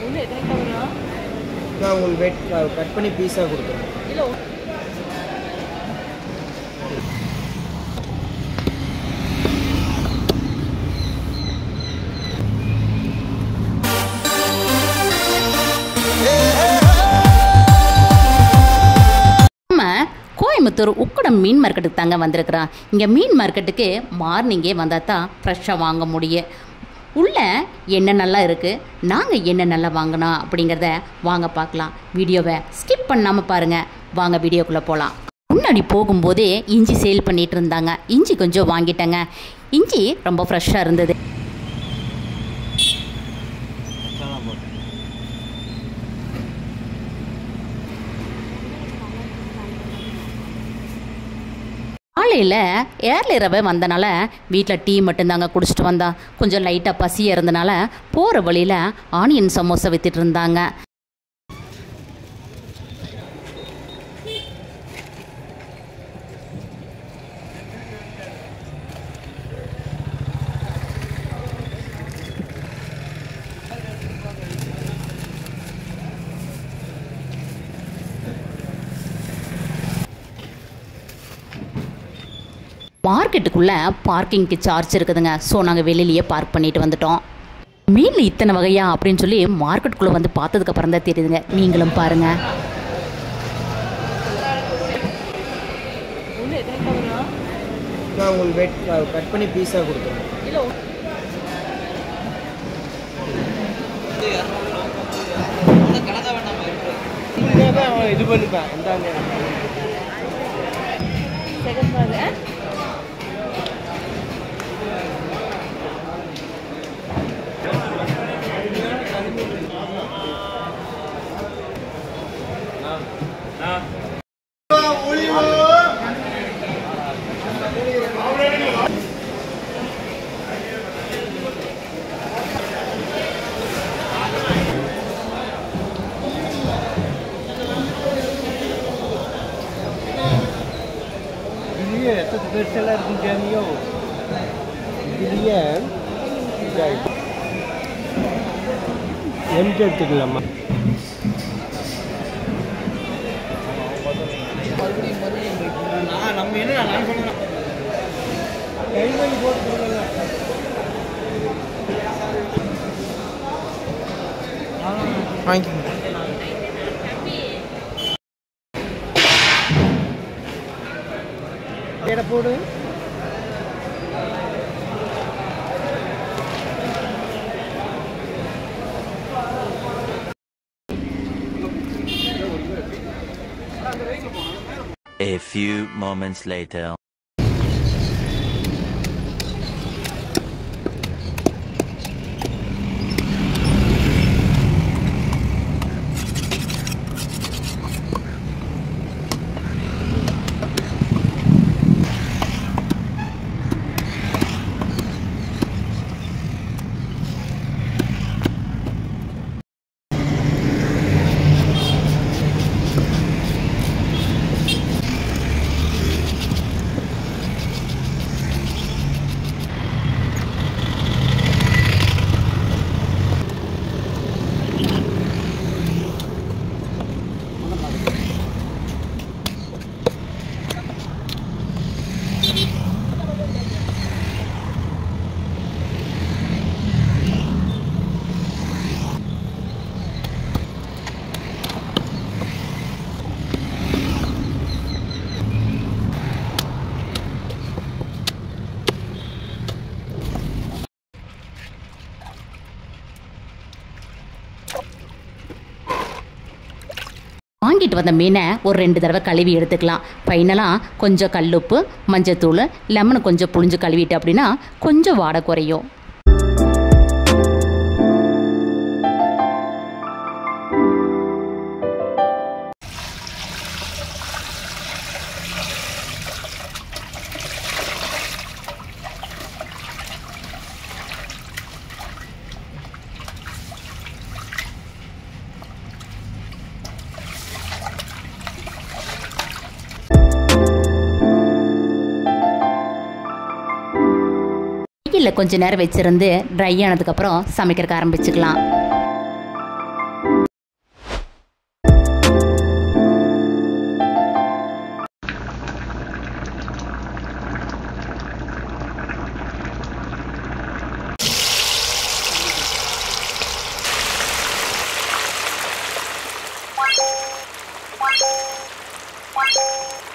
ஒன்று எத்தனை கிலோ வரும் நான் உங்களுக்கு வெட் கட் பண்ணி பீஸாக கொடுத்துருவேன் இல்லை நம்ம கோயம்புத்தூர் உக்கடம் மீன் மார்க்கெட்டுக்கு தாங்க வந்திருக்கிறோம் இங்கே மீன் மார்க்கெட்டுக்கு மார்னிங்கே வந்தால் தான் ஃப்ரெஷ்ஷாக வாங்க முடியும் உள்ள என்னென்னலாம் இருக்குது நாங்கள் என்னென்னலாம் வாங்கினோம் அப்படிங்கிறத வாங்க பார்க்கலாம் வீடியோவை ஸ்கிப் பண்ணாமல் பாருங்கள் வாங்க வீடியோக்குள்ளே போகலாம் முன்னாடி போகும்போதே இஞ்சி சேல் பண்ணிட்டு இருந்தாங்க இஞ்சி கொஞ்சம் வாங்கிட்டேங்க இஞ்சி ரொம்ப ஃப்ரெஷ்ஷாக இருந்தது காலையில் ஏர்லி ரவை வந்தனால வீட்டில் டீ மட்டும்தாங்க குடிச்சிட்டு வந்தா கொஞ்சம் லைட்டாக பசியாக இருந்தனால போகிற வழியில் ஆனியன் சமோசா வித்துட்டு இருந்தாங்க மார்க்கெட்டுக்குள்ளே பார்க்கிங்க்கு சார்ஜ் இருக்குதுங்க ஸோ நாங்கள் வெளியிலேயே பார்க் பண்ணிட்டு வந்துட்டோம் மீனில் இத்தனை வகையா அப்படின்னு சொல்லி மார்க்கெட்டுக்குள்ளே வந்து பார்த்ததுக்கப்புறம் தான் தெரியுதுங்க நீங்களும் பாருங்கள் ஒன்று எத்தனை கிலோ வரும் நான் உங்களுக்கு வெட் கட் பண்ணி பீஸாக கொடுத்துருவேன் இல்லை இது பண்ணிப்பேன் இந்தாங்க செகண்ட் மாதிரி ஆ இதுலேயே எத்தனை பெருசெல்லாம் இருக்குன்னு தெரியும் இதுலேயே எம்டி எடுத்துக்கலாமா நம்ம என்ன நான் சொன்னேன் கைவலி போட்டு வாங்கிக்கோங்க எடை போடு A few moments later. வாங்கிட்டு வந்த மீனை ஒரு ரெண்டு தடவை கழுவி எடுத்துக்கலாம் ஃபைனலாக கொஞ்சம் கல்லுப்பு மஞ்சத்தூள் லெமனை கொஞ்சம் புழிஞ்சு கழுவிட்டு அப்படின்னா கொஞ்சம் வாடை குறையும் வெயிலில் கொஞ்ச நேரம் வச்சிருந்து ட்ரை ஆனதுக்கப்புறம் சமைக்கிறதுக்கு ஆரம்பிச்சுக்கலாம் Thank you.